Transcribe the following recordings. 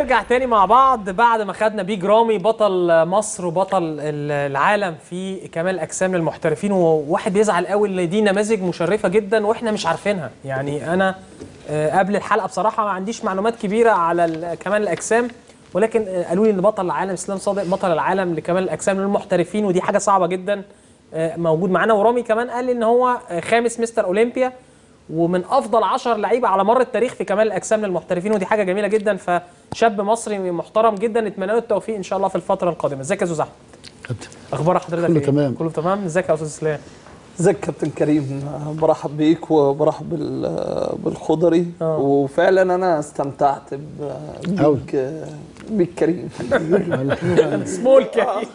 ونرجع تاني مع بعض بعد ما خدنا بيج رامي بطل مصر وبطل ال- العالم في كمال الاجسام للمحترفين وواحد بيزعل قوي ان دي نماذج مشرفه جدا واحنا مش عارفينها يعني انا آه، قبل الحلقه بصراحه ما عنديش معلومات كبيره على ال- كمال الاجسام ولكن آه، قالوا لي ان بطل العالم اسلام صادق بطل العالم لكمال الاجسام للمحترفين ودي حاجه صعبه جدا آه، موجود معانا ورامي كمان قال لي ان هو آه، خامس مستر اولمبيا ومن افضل 10 لعيبه على مر التاريخ في كمال الاجسام للمحترفين ودي حاجه جميله جدا فشاب مصري محترم جدا نتمنى له التوفيق ان شاء الله في الفتره القادمه ازيك يا استاذ احمد كابتن اخبار حضرتك كله ايه تمام. كله تمام ازيك يا استاذ اسلام ازيك كابتن كريم برحب بيك وبرحب بال- بالخضري آه. وفعلا انا استمتعت ب- أوي. بيك بيك كريم سمول كده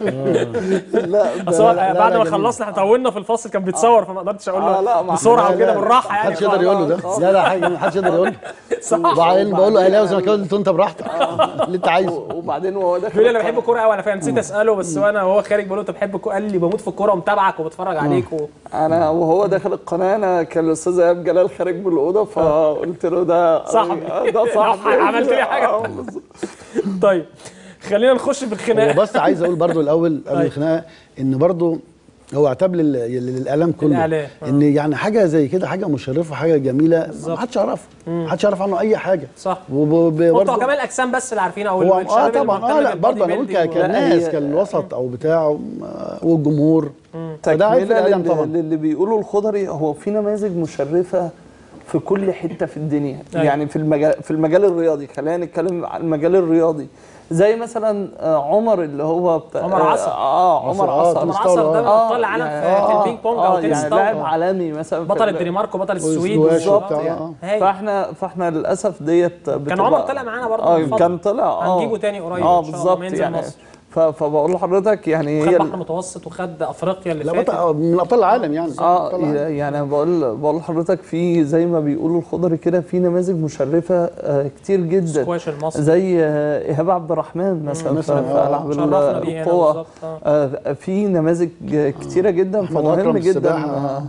لا ب- اصل هو لا، بعد لا، ما جميل. خلصنا احنا طولنا في الفصل كان بيتصور فما قدرتش اقول آه، لا، له ما- بسرعه لا، وكده لا، بالراحه يعني محدش يقدر يقول له ده لا لا حاجه محدش يقدر يقول له صح وبعدين بقول له اهلاوي زملكاوي قلت له انت براحتك اللي انت عايزه وبعدين وهو داخل بيقول لي انا بحب الكوره قوي انا فعلا نسيت اساله بس وانا وهو خارج بقول له انت بتحب الكوره قال لي بموت في الكوره ومتابعك وبتفرج عليك و... انا وهو داخل القناه انا كان الاستاذ ايهاب جلال خارج من الاوضه فقلت له ده صاحبي. آه، ده صاحبي عملت لي حاجة. آه، بالظبط. طيب خلينا نخش في هو الخناقه بس عايز اقول برضو الاول قبل أيوة. الخناقه ان برضو هو اعتاب لل- للاعلام كله الإعلام، آه. ان يعني حاجه زي كده حاجه مشرفه حاجه جميله ما حدش يعرفها ما حدش يعرف عنه اي حاجه صح وبرضه هو بتوع كمال الاجسام بس اللي عارفين او هو اه الشباب طبعا اه المهتم لا برضه انا اقول بالبودي ك- بيلدينج و- كناس هي- كالوسط او بتاعه آه، والجمهور فده عيب في تكمله الاعلام للي, طبعا للي بيقولوا الخضري هو في نماذج مشرفه في كل حته في الدنيا أيوة. يعني في المجال في المجال الرياضي خلينا نتكلم عن المجال الرياضي زي مثلا آه، عمر اللي هو بتاع عمر عصر. اه عمر عصر، آه، عصر تنس عمر عصر ده من آه، ابطال العالم يعني- في- في البينج بونج او اه تنس يعني طاوله لاعب عالمي مثلا في بطل ال- الدنمارك وبطل السويد والسكواش بالظبط وبتاع، يعني. آه. هاي. فاحنا فاحنا للاسف ديت بتبقى- عمر طلع معانا برضه اه من فترة. كان طلع اه هنجيبه تاني قريب اه إن شاء الله بالظبط لما ينزل يعني مصر. ف- فبقول لحضرتك يعني خد هي بحر متوسط وخد افريقيا اللي لا فاتت بطل من ابطال العالم يعني اه أبطال العالم. يعني أنا بقول بقول لحضرتك في زي ما بيقولوا الخضري كده في نماذج مشرفه آه كتير جدا سكواش المصري زي آه ايهاب عبد الرحمن مثلا في مثلاً، في آه. العاب شرفنا بيه هنا القوه بالظبط آه. آه في نماذج كتيره جدا أحمد أكرم فمهم في جدا السباحة، آه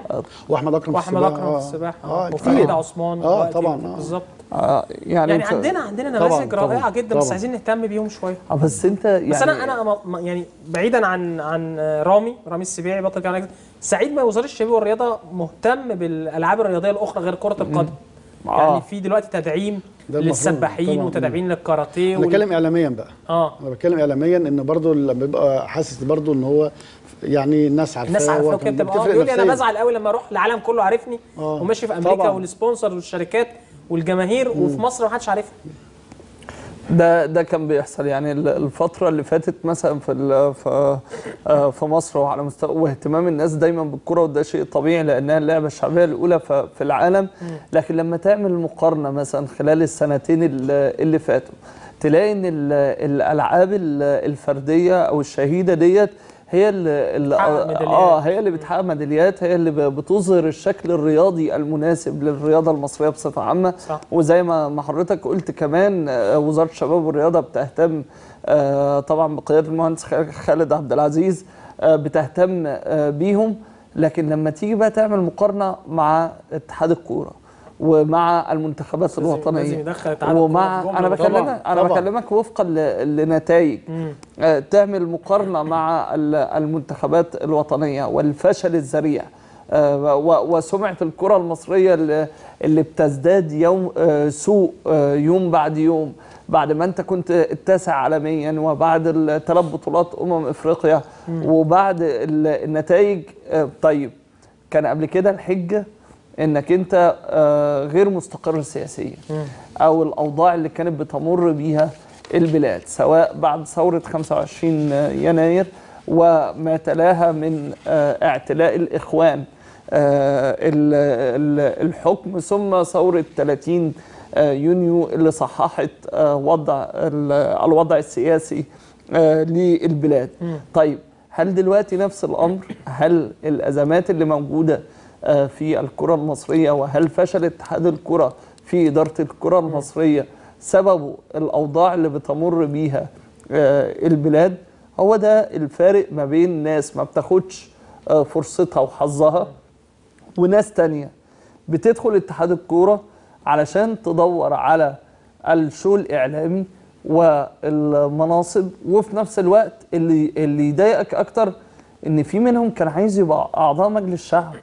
واحمد اكرم في واحمد السباحة، اكرم في آه. السباحه اه وفريد كتير عثمان اه دلوقتي طبعا آه. بالظبط آه يعني, يعني ف- عندنا عندنا طبعاً، نماذج طبعاً، رائعه جدا بس طبعاً. عايزين نهتم بيهم شويه آه بس انت يعني بس انا انا ما- ما- يعني بعيدا عن عن رامي رامي السبيعي بطل كان سعيد ما وزاره الشباب والرياضه مهتم بالالعاب الرياضيه الاخرى غير كره القدم آه. يعني في دلوقتي تدعيم ده المفروض، للسباحين طبعاً. وتدعيم للكاراتيه انا وال... بتكلم اعلاميا بقى اه انا بتكلم اعلاميا ان برضو لما بيبقى حاسس برضو ان هو يعني الناس عارفاه الناس عارفاه هو وكده بتبقى اه بتفرق بيقول لي انا نفسياً. بزعل قوي لما اروح العالم كله عارفني آه. وماشي في امريكا طبعاً. والسبونسر والشركات والجماهير وفي مصر ما حدش عارفها ده ده كان بيحصل يعني ال- الفترة اللي فاتت مثلا في ال- في آه، في مصر وعلى مستوى واهتمام الناس دايما بالكرة وده شيء طبيعي لأنها اللعبة الشعبية الأولى ف- في العالم لكن لما تعمل مقارنة مثلا خلال السنتين ال- اللي فاتوا تلاقي إن ال- الألعاب ال- الفردية أو الشهيدة ديت هي اللي اللي- بتحقق ميداليات. اه هي اللي بتحقق ميداليات هي اللي ب- بتظهر الشكل الرياضي المناسب للرياضة المصرية بصفة عامة صح. وزي ما ما حضرتك قلت كمان آه، وزاره الشباب والرياضه بتهتم آه، طبعا بقياده المهندس خ- خالد عبد العزيز آه، بتهتم آه، بيهم لكن لما تيجي بقى تعمل مقارنه مع اتحاد الكوره ومع المنتخبات لازم- لازم الوطنيه يدخل اتحاد الكورة ومع في جملة انا طبعاً، بكلمك انا طبعاً. بكلمك وفقا ل- لنتائج آه، تعمل مقارنه مع ال- المنتخبات الوطنيه والفشل الذريع آه، و- وسمعه الكره المصريه اللي- اللي بتزداد يوم آه، سوء آه، يوم بعد يوم بعد ما انت كنت التاسع عالميا وبعد الثلاث بطولات امم افريقيا وبعد ال- النتائج آه، طيب كان قبل كده الحجه انك انت آه، غير مستقر سياسيا او الاوضاع اللي كانت بتمر بيها البلاد سواء بعد ثوره 25 يناير وما تلاها من آه، اعتلاء الاخوان آه، ال- ال- الحكم ثم ثوره 30 آه، يونيو اللي صححت آه، وضع ال- الوضع السياسي آه، للبلاد طيب هل دلوقتي نفس الامر هل الازمات اللي موجوده آه، في الكره المصريه وهل فشل اتحاد الكره في اداره الكره المصريه سببه الاوضاع اللي بتمر بيها آه، البلاد هو ده الفارق ما بين ناس ما بتاخدش آه، فرصتها وحظها وناس تانية بتدخل اتحاد الكورة علشان تدور على الشو الإعلامي والمناصب وفي نفس الوقت اللي اللي يضايقك اكتر ان في منهم كان عايز يبقى اعضاء مجلس شعب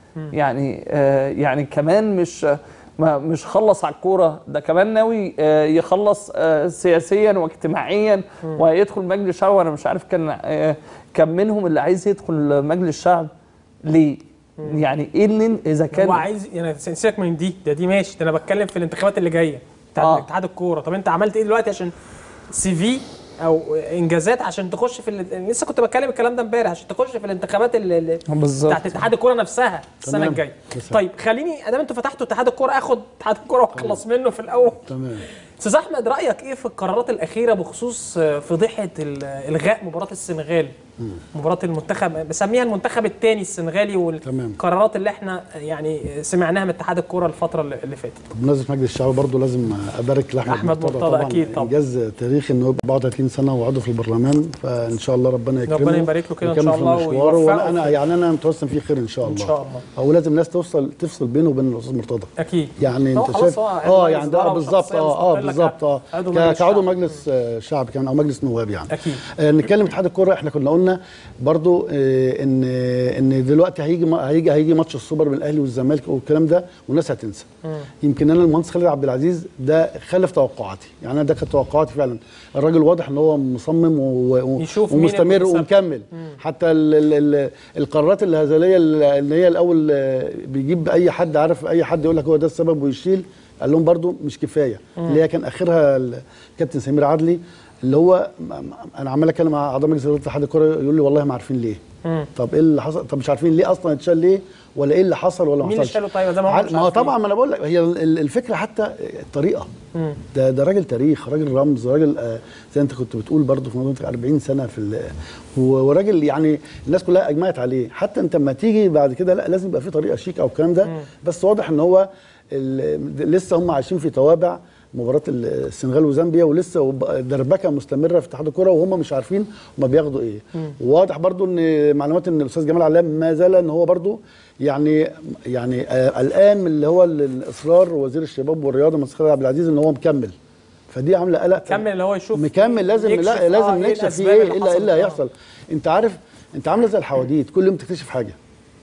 يعني آه يعني كمان مش ما مش خلص على الكوره ده كمان ناوي آه يخلص آه سياسيا واجتماعيا وهيدخل مجلس شعب وانا مش عارف كان آه كان منهم اللي عايز يدخل مجلس شعب ليه؟ يعني ايه اللي اذا كان هو عايز يعني سيبك من دي ده دي ماشي ده انا بتكلم في الانتخابات اللي جايه بتاعت آه. اتحاد الكوره طب انت عملت ايه دلوقتي عشان سي في او انجازات عشان تخش في ال... لسه كنت بتكلم الكلام ده امبارح عشان تخش في الانتخابات اللي اللي بالظبط بتاعت اتحاد الكوره نفسها السنه تمام. الجايه بالظبط. طيب خليني ادام انتوا فتحتوا اتحاد الكوره اخد اتحاد الكوره واخلص منه في الاول تمام استاذ احمد رايك ايه في القرارات الاخيره بخصوص آه، فضيحه ال- الغاء مباراه السنغال مباراه المنتخب بسميها المنتخب الثاني السنغالي تمام. والقرارات اللي احنا يعني سمعناها من اتحاد الكوره الفتره اللي اللي فاتت بمناسبه مجلس الشعب برضه لازم ابارك لاحمد أحمد مرتضى أكيد طبعا. انجاز تاريخي انه يبقى 34 سنه وعضو في البرلمان فان شاء الله ربنا يكرمه ربنا يبارك له كده إن ويكمل شاء في الله مشواره ويوفقه وانا أنا في- يعني انا متوسم فيه خير ان شاء الله إن شاء الله. او لازم الناس توصل تفصل بينه وبين الاستاذ مرتضى اكيد يعني هو انت خلاص شايف هو عضو اه مجلس يعني ده إدارة بالظبط وشخصية اه اه مستقلة بالظبط اه كعضو ك- مجلس كعضو شعب. مجلس آه، شعب كمان او مجلس نواب يعني أكيد. آه نتكلم اتحاد الكوره احنا كنا قلنا برضو آه ان ان دلوقتي هيجي ما- هيجي هيجي ماتش السوبر بين الاهلي والزمالك والكلام ده والناس هتنسى يمكن انا المهندس خالد عبد العزيز ده خالف توقعاتي يعني انا ده كانت توقعاتي فعلا الراجل واضح ان هو مصمم و- و- يشوف مين ومستمر المتسبب. ومكمل حتى ال ال ال القرارات الهزليه اللي هي الاول آه، بيجيب اي حد عارف اي حد يقول لك هو ده السبب ويشيل قال لهم برضو مش كفايه اللي هي كان اخرها الكابتن سمير عدلي اللي هو م- م- انا عمال اتكلم مع اعضاء مجلس اداره اتحاد الكوره يقول لي والله ما عارفين ليه طب ايه اللي حصل طب مش عارفين ليه اصلا اتشال ليه ولا ايه اللي حصل ولا ما مين اللي حصلش شاله طيب زي ما هم عاد- مش ما هو عارفين. طبعا ما انا بقول لك هي ال- الفكره حتى الطريقه ده ده راجل تاريخ راجل رمز راجل آه، زي انت كنت بتقول برضه في موضوع 40 سنه في ال- و- وراجل يعني الناس كلها اجمعت عليه حتى انت لما تيجي بعد كده لا لازم يبقى في طريقه شيك او الكلام ده بس واضح ان هو ال- لسه هم عايشين في توابع مباراه السنغال وزامبيا ولسه وب- دربكه مستمره في اتحاد الكره وهم مش عارفين هم بياخدوا ايه وواضح برضو ان معلومات ان الاستاذ جمال علام ما زال ان هو برضو يعني يعني آه، قلقان من اللي هو ال- الاصرار وزير الشباب والرياضه مستر خالد عبد العزيز ان هو مكمل فدي عامله قلق كمل اللي هو يشوف مكمل لازم يكشف، لا آه، لازم إيه نكشف فيه الأسباب ايه اللي ايه اللي- إيه اللي حصلت. آه. هيحصل انت عارف انت عامله زي الحواديت كل يوم تكتشف حاجه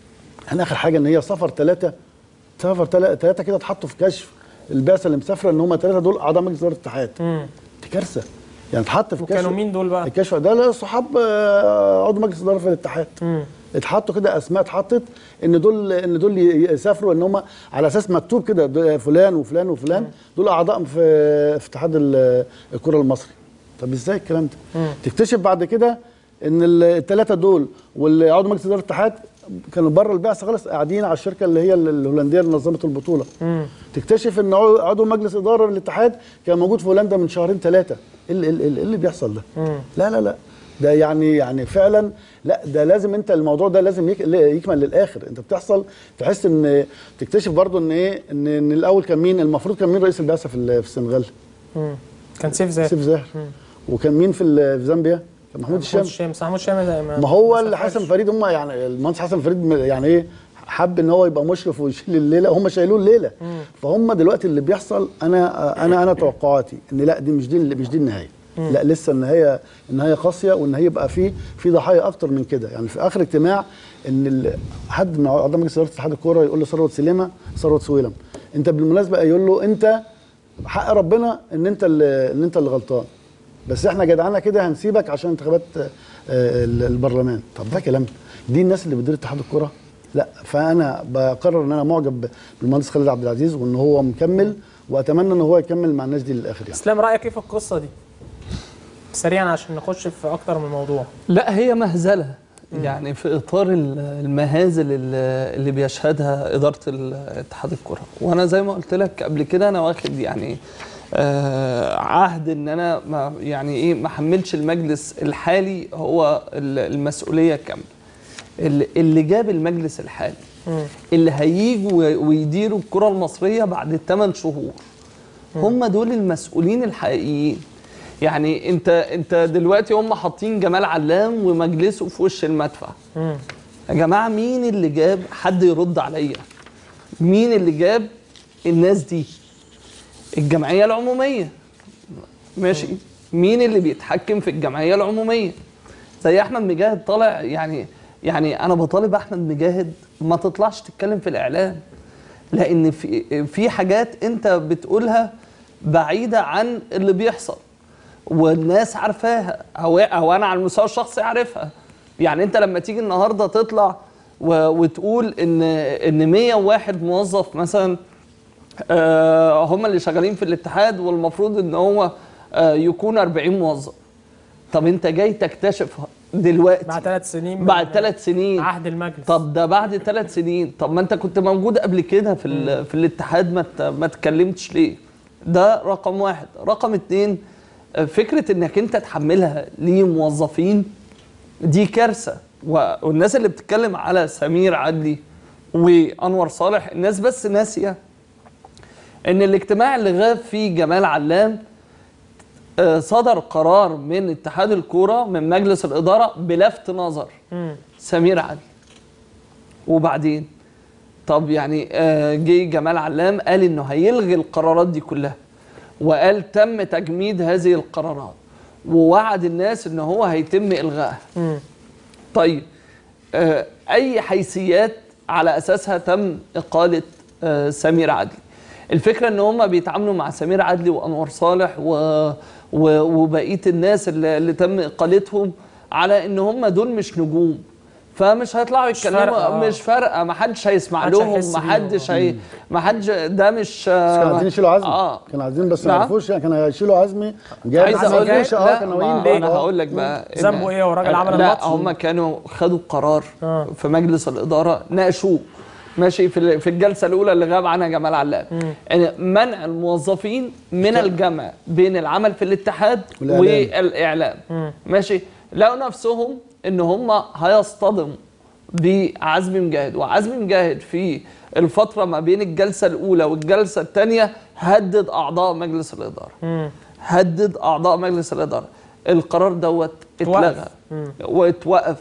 انا اخر حاجه ان هي سفر ثلاثه سفر ثلاثه كده اتحطوا في كشف البعثه اللي مسافره ان هم ثلاثه دول اعضاء مجلس اداره الاتحاد دي كارثه يعني اتحط في وكانوا كشف مين دول بقى؟ الكشف ده لا صحاب آه، عضو مجلس اداره في الاتحاد اتحطوا كده اسماء اتحطت ان دول ان دول ي- يسافروا ان هم على اساس مكتوب كده ده فلان وفلان وفلان دول اعضاء في في اتحاد ال- الكره المصري طب ازاي الكلام ده تكتشف بعد كده ان الثلاثه دول والعضو مجلس اداره الاتحاد كانوا بره البعثه خالص قاعدين على الشركه اللي هي الهولنديه اللي نظمت البطوله تكتشف ان عضو- عضو مجلس اداره للاتحاد كان موجود في هولندا من شهرين ثلاثه ايه اللي, إيه اللي- إيه اللي بيحصل ده لا لا لا ده يعني يعني فعلا لا ده لازم انت الموضوع ده لازم يك- يكمل للاخر انت بتحصل تحس ان تكتشف برضو ان ايه ان, إن الاول كان مين المفروض كان مين رئيس البعثه في ال- في السنغال مم. كان سيف زاهر سيف زاهر وكان مين في ال- في زامبيا كان محمود محمود الشام الشامس محمود الشامس ما هو اللي حسن فريد هم يعني المهندس حسن فريد م- يعني ايه حب ان هو يبقى مشرف ويشيل الليله هم شايلوه الليله فهم دلوقتي اللي بيحصل انا انا انا توقعاتي ان لا دي مش دي مش دي النهايه لا لسه النهايه النهايه قاسيه وان هي يبقى في في ضحايا اكتر من كده يعني في اخر اجتماع ان ال- حد من اعضاء مجلس اداره اتحاد الكوره يقول لثروت سليمه ثروت سويلم انت بالمناسبه يقول له انت حق ربنا ان انت اللي ان انت اللي غلطان بس احنا جدعانه كده هنسيبك عشان انتخابات آه، ال- البرلمان طب ده كلام دي الناس اللي بتدير اتحاد الكره لا فانا بقرر ان انا معجب بالمهندس خالد عبد العزيز وان هو مكمل واتمنى ان هو يكمل مع الناس دي للاخر يعني اسلام رايك ايه في القصه دي؟ سريعا عشان نخش في اكتر من موضوع لا هي مهزله يعني في اطار ال- المهازل اللي اللي بيشهدها اداره ال- اتحاد الكره وانا زي ما قلت لك قبل كده انا واخد يعني آه عهد ان انا ما يعني ايه ما حملش المجلس الحالي هو ال- المسؤوليه كامله اللي, اللي جاب المجلس الحالي اللي هيجوا وي- ويديروا الكره المصريه بعد 8 شهور هم دول المسؤولين الحقيقيين يعني انت انت دلوقتي هم حاطين جمال علام ومجلسه في وش المدفع يا جماعه مين اللي جاب حد يرد عليا مين اللي جاب الناس دي الجمعيه العموميه ماشي مين اللي بيتحكم في الجمعيه العموميه زي احمد مجاهد طالع يعني يعني انا بطالب احمد مجاهد ما تطلعش تتكلم في الاعلام لان في في حاجات انت بتقولها بعيده عن اللي بيحصل والناس عارفاها او او انا على المستوى الشخصي عارفها يعني انت لما تيجي النهارده تطلع و- وتقول ان ان 101 موظف مثلا آه، هم اللي شغالين في الاتحاد والمفروض ان هو آه، يكون 40 موظف طب انت جاي تكتشف دلوقتي بعد ثلاث سنين من بعد ثلاث سنين عهد المجلس طب ده بعد ثلاث سنين طب ما انت كنت موجود قبل كده في ال- في الاتحاد ما ت- ما اتكلمتش ليه ده رقم واحد رقم اتنين آه، فكره انك انت تحملها لموظفين دي كارثه و- والناس اللي بتتكلم على سمير عدلي وانور صالح الناس بس ناسيه ان الاجتماع اللي غاب فيه جمال علام آه، صدر قرار من اتحاد الكوره من مجلس الاداره بلفت نظر مم. سمير علي وبعدين طب يعني آه، جه جمال علام قال انه هيلغي القرارات دي كلها وقال تم تجميد هذه القرارات ووعد الناس ان هو هيتم الغائها مم. طيب آه، اي حيثيات على اساسها تم اقاله آه، سمير عدلي الفكره ان هم بيتعاملوا مع سمير عدلي وانور صالح و... و... وبقيه الناس اللي, اللي تم اقالتهم على ان هم دول مش نجوم فمش هيطلعوا فارقة، يتكلموا آه. مش فارقه ما حدش هيسمع محدش لهم هيحس ما بيهم. حدش هي ما حدش ده مش كانوا عايزين يشيلوا عزمي اه كانوا عايزين بس ما نعم. يعرفوش يعني كانوا هيشيلوا عزمي جاي عايز بس ما اقول عرفوش لك اه لا كانوا ما ناويين انا آه. هقول لك بقى إن- ذنبه إيه؟ هو راجل عمل لا الماتش. هم كانوا خدوا قرار آه. في مجلس الاداره ناقشوه ماشي في ال- في الجلسه الاولى اللي غاب عنها جمال علام يعني منع الموظفين من الجمع بين العمل في الاتحاد والإعلام. والاعلام ماشي لقوا نفسهم ان هم هيصطدموا بعزمي مجاهد وعزمي مجاهد في الفتره ما بين الجلسه الاولى والجلسه الثانيه هدد اعضاء مجلس الاداره مم. هدد اعضاء مجلس الاداره القرار دوت اتلغى واتوقف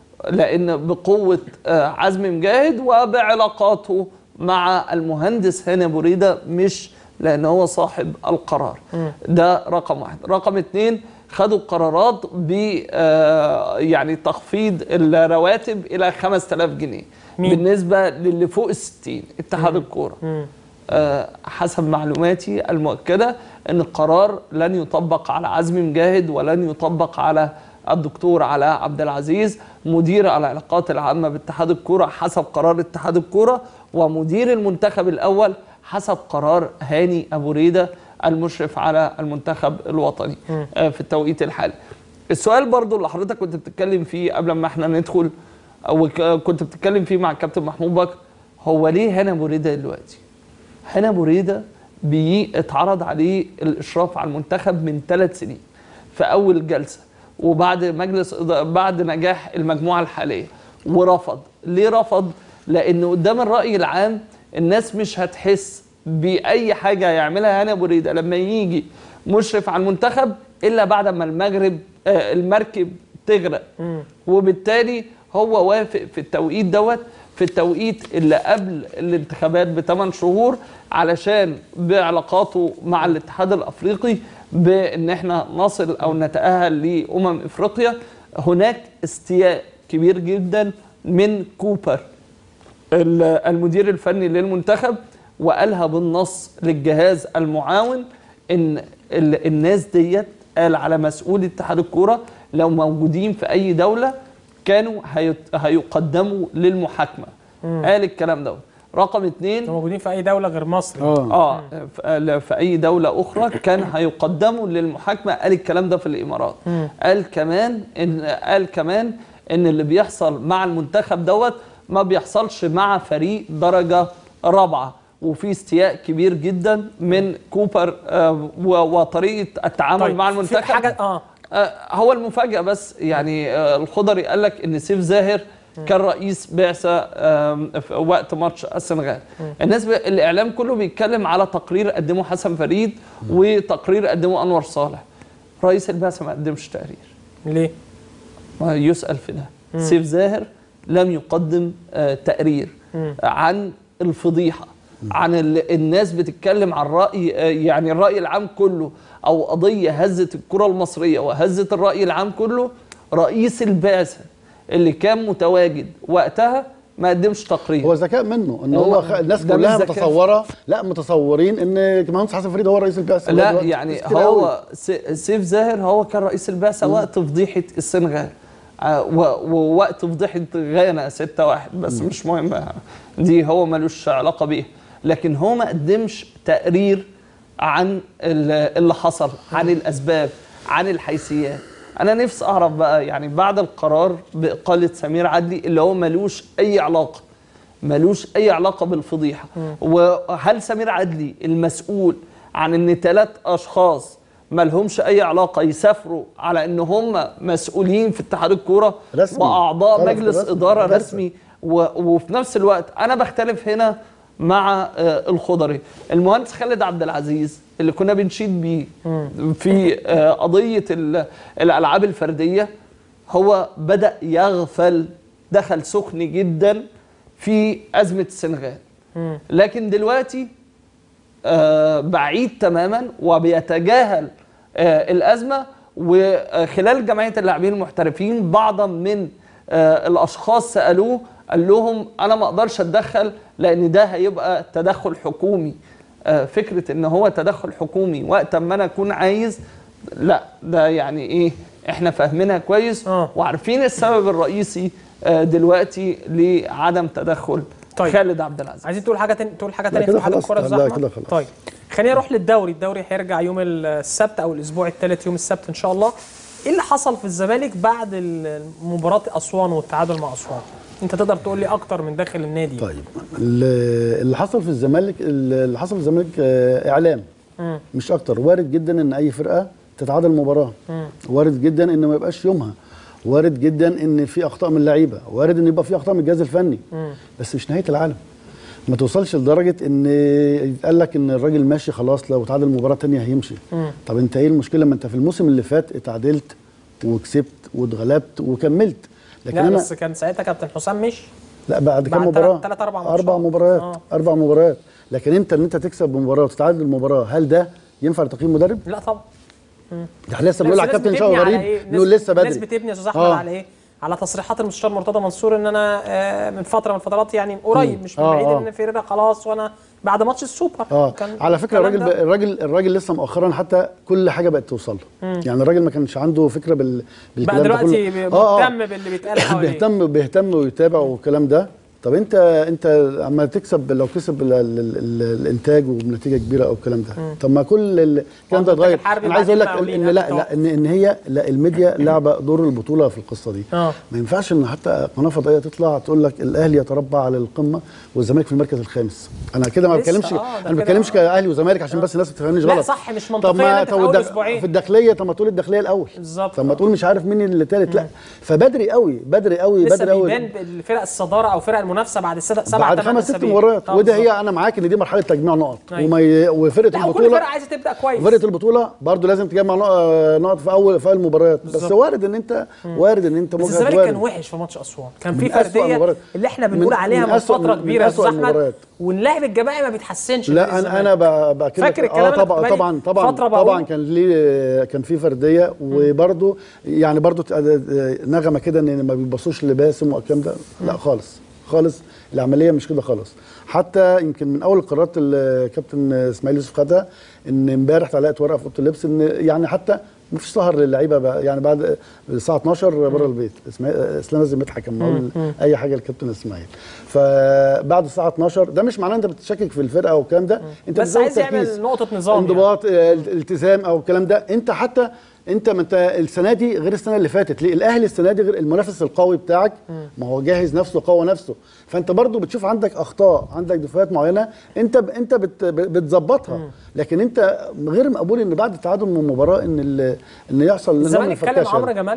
لان بقوه آه، عزمي مجاهد وبعلاقاته مع المهندس هاني أبو ريده مش لان هو صاحب القرار ده رقم واحد رقم اتنين خدوا قرارات ب آه، يعني تخفيض الرواتب الى 5000 جنيه مين؟ بالنسبه للي فوق ال 60 اتحاد الكوره مم. آه، حسب معلوماتي المؤكده ان القرار لن يطبق على عزمي مجاهد ولن يطبق على الدكتور علاء عبد العزيز مدير العلاقات العامه باتحاد الكوره حسب قرار اتحاد الكوره ومدير المنتخب الاول حسب قرار هاني ابو ريده المشرف على المنتخب الوطني آه، في التوقيت الحالي. السؤال برضو اللي حضرتك كنت بتتكلم فيه قبل ما احنا ندخل او ك- كنت بتتكلم فيه مع الكابتن محمود بكر هو ليه هاني ابو ريده دلوقتي؟ هنا ابو ريده بي اتعرض عليه الاشراف على المنتخب من ثلاث سنين في اول جلسه وبعد مجلس إد- بعد نجاح المجموعه الحاليه ورفض ليه رفض لان قدام الراي العام الناس مش هتحس باي حاجه يعملها هاني ابو ريده لما يجي مشرف على المنتخب الا بعد ما المغرب آه المركب تغرق وبالتالي هو وافق في التوقيت دوت في التوقيت اللي قبل الانتخابات بثمان شهور علشان بعلاقاته مع الاتحاد الافريقي بان احنا نصل او نتاهل لامم افريقيا هناك استياء كبير جدا من كوبر ال- المدير الفني للمنتخب وقالها بالنص للجهاز المعاون ان ال- الناس ديت قال على مسؤول اتحاد الكوره لو موجودين في اي دوله كانوا هيت- هيقدموا للمحاكمه قال الكلام دوت رقم اتنين انتوا موجودين في اي دوله غير مصر اه اه في- في اي دوله اخرى كان هيقدموا للمحاكمه قال الكلام ده في الامارات قال كمان ان قال كمان ان اللي بيحصل مع المنتخب دوت ما بيحصلش مع فريق درجه رابعه وفي استياء كبير جدا من كوبر آه، و- وطريقه التعامل مع في المنتخب حاجه اه آه، هو المفاجأة بس يعني آه، الخضري قال لك ان سيف زاهر كان رئيس بعثة آم، في وقت ماتش السنغال الناس ب... الاعلام كله بيتكلم على تقرير قدمه حسن فريد وتقرير قدمه انور صالح رئيس البعثة ما قدمش تقرير ليه؟ ما يسأل في ده سيف زاهر لم يقدم آه، تقرير عن الفضيحة عن ال- الناس بتتكلم عن راي آه، يعني الراي العام كله او قضيه هزت الكره المصريه وهزت الراي العام كله رئيس البعثه اللي كان متواجد وقتها ما قدمش تقرير هو ذكاء منه ان هو هو خ... الناس ده مش كلها ذكاء. متصوره لا متصورين ان المهندس حسن فريد هو رئيس البعثه لا دلوقتي. يعني ناس كتير قوي. هو س- سيف زاهر هو كان رئيس البعثه وقت فضيحه السنغال آه، و- ووقت فضيحه غانا 6 1 بس مش مهم دي هو ملوش علاقه بيها لكن هو ما قدمش تقرير عن ال- اللي حصل عن الاسباب عن الحيثيات انا نفسي اعرف بقى يعني بعد القرار باقاله سمير عدلي اللي هو ملوش اي علاقه ملوش اي علاقه بالفضيحه وهل سمير عدلي المسؤول عن ان ثلاث اشخاص ما لهمش اي علاقه يسافروا على ان هم مسؤولين في اتحاد الكوره رسمي. واعضاء طرف مجلس رسمي. اداره كارثة. رسمي و... وفي نفس الوقت انا بختلف هنا مع آه، الخضري المهندس خالد عبد العزيز اللي كنا بنشيد بيه في آه، قضيه ال- الالعاب الفرديه هو بدا يغفل دخل سخن جدا في ازمه السنغال لكن دلوقتي آه، بعيد تماما وبيتجاهل آه، الازمه وخلال جمعيه اللاعبين المحترفين بعضا من آه، الاشخاص سالوه قال لهم انا ما اقدرش اتدخل لان ده هيبقى تدخل حكومي آه، فكره ان هو تدخل حكومي وقت ما انا اكون عايز لا ده يعني ايه احنا فاهمينها كويس آه. وعارفين السبب الرئيسي آه، دلوقتي لعدم تدخل طيب. خالد عبد العزيز عايزين تقول حاجه تاني تقول حاجه لا تانية كده في حاجه خلاص. الكره لا الزحمه كده خلاص. طيب خلينا نروح للدوري الدوري هيرجع يوم السبت او الاسبوع الثالث يوم السبت ان شاء الله ايه اللي حصل في الزمالك بعد مباراه اسوان والتعادل مع اسوان انت تقدر تقول لي اكتر من داخل النادي طيب ال- اللي حصل في الزمالك اللي حصل في الزمالك آه، اعلام مش اكتر وارد جدا ان اي فرقه تتعادل مباراه وارد جدا ان ما يبقاش يومها وارد جدا ان في اخطاء من اللعيبه وارد ان يبقى في اخطاء من الجهاز الفني بس مش نهايه العالم ما توصلش لدرجه ان يتقال لك ان الراجل ماشي خلاص لو تعادل مباراه تانية هيمشي طب انت ايه المشكله ما انت في الموسم اللي فات اتعادلت وكسبت واتغلبت وكملت لكن لا انا بس كان ساعتها كابتن حسام مش لا بعد كام بعد مباراه تلات- تلات أربع اربع ماتشات. مباريات آه. اربع مباريات لكن انت ان انت تكسب مباراه وتتعادل المباراه هل ده ينفع لتقييم مدرب؟ لا طبعا ده احنا لسه بنقول على الناس كابتن بتبني شوقي على غريب إيه؟ بنقول الناس- لسه بدري الناس بتبني يا استاذ احمد آه. على ايه؟ على تصريحات المستشار مرتضى منصور ان انا آه، من فتره من الفترات يعني قريب مش من آه، بعيد آه. ان فيريرا خلاص وانا بعد ماتش السوبر اه كان على فكره الكلام الراجل ده. ب... الراجل الراجل لسه مؤخرا حتى كل حاجه بقت توصل له يعني الراجل ما كانش عنده فكره بال... بالكلام بقى ده دلوقتي كله. بي- آه، آه. مهتم باللي بيتقال حواليه بيهتم بيهتم ويتابع والكلام ده طب انت انت اما تكسب لو كسب ال ال ال الانتاج وبنتيجه كبيره او الكلام ده طب ما كل ال- الكلام ده الإنتاج اتغير الحربي انا عايز اقول لك بعدين ان مقاولين لا أكتر. لا ان ان هي لا الميديا لعبه دور البطوله في القصه دي آه. ما ينفعش ان حتى قناه فضائيه تطلع تقول لك الاهلي يتربع على القمه والزمالك في المركز الخامس انا كده ما لسه، بتكلمش آه، ده انا ما كده، بتكلمش آه. كاهلي وزمالك عشان بس الناس ما تفهمنيش لا غلط صح مش طب منطقيا ما انت في طب اول الدخ- اسبوعين في الداخليه طب ما تقول الداخليه الاول بالظبط. طب ما تقول مش عارف مين اللي تالت لا فبدري قوي بدري قوي لسه بدري قوي بيبان الفرق الصداره او فرق المنافسه بعد سبع سبع بعد ثمان خمس ست أسابيع. مباريات آه، وده بالظبط. هي انا معاك ان دي مرحله تجميع نقط أيوة. وما ي... وفرقه لا وكل البطوله فرقه عايزه تبدا كويس فرقه البطوله برضو لازم تجمع نق- نقط في اول في اول مباريات بس بالظبط. وارد ان انت وارد ان انت بس مجهد الزمالك وارد. كان وحش في ماتش اسوان كان في من أسوأ فرديه المباريات. اللي احنا بنقول من- عليها من من, أسوأ- فتره من كبيره يا أسوأ استاذ احمد المباريات. واللاعب الجماعي ما بيتحسنش لا للزمالك. انا انا ب- بكلمك فاكر الكلام اه اللي أنا طبعا كنت طبعا بقالي طبعا فترة بقول؟ طبعا كان ليه كان في فرديه وبرده يعني برده نغمه كده ان ما بيبصوش لباسم والكلام ده لا خالص خالص العمليه مش كده خالص حتى يمكن من اول القرارات اللي كابتن اسماعيل يوسف خدها ان امبارح اتعلقت ورقه في اوضه اللبس ان يعني حتى ما فيش سهر للعيبه بقى يعني بعد الساعه 12 بره البيت اسماعيل اسلام لازم يضحك اما اقول اي حاجه للكابتن اسماعيل فبعد الساعه 12 ده مش معناه انت بتشكك في الفرقه والكلام ده انت بس بتزود عايز يعمل تركيز. نقطة نظام يعني. انضباط آه، التزام او الكلام ده انت حتى انت ما انت السنه دي غير السنه اللي فاتت ليه الاهلي السنه دي غير المنافس القوي بتاعك ما هو جاهز نفسه قوي نفسه فانت برضو بتشوف عندك اخطاء عندك دفاعات معينه انت ب... انت بت... بتظبطها لكن انت غير مقبول ان بعد التعادل من المباراه ان ال... ان يحصل نوع من الزمالك اتكلم الفركشة. عمرو جمال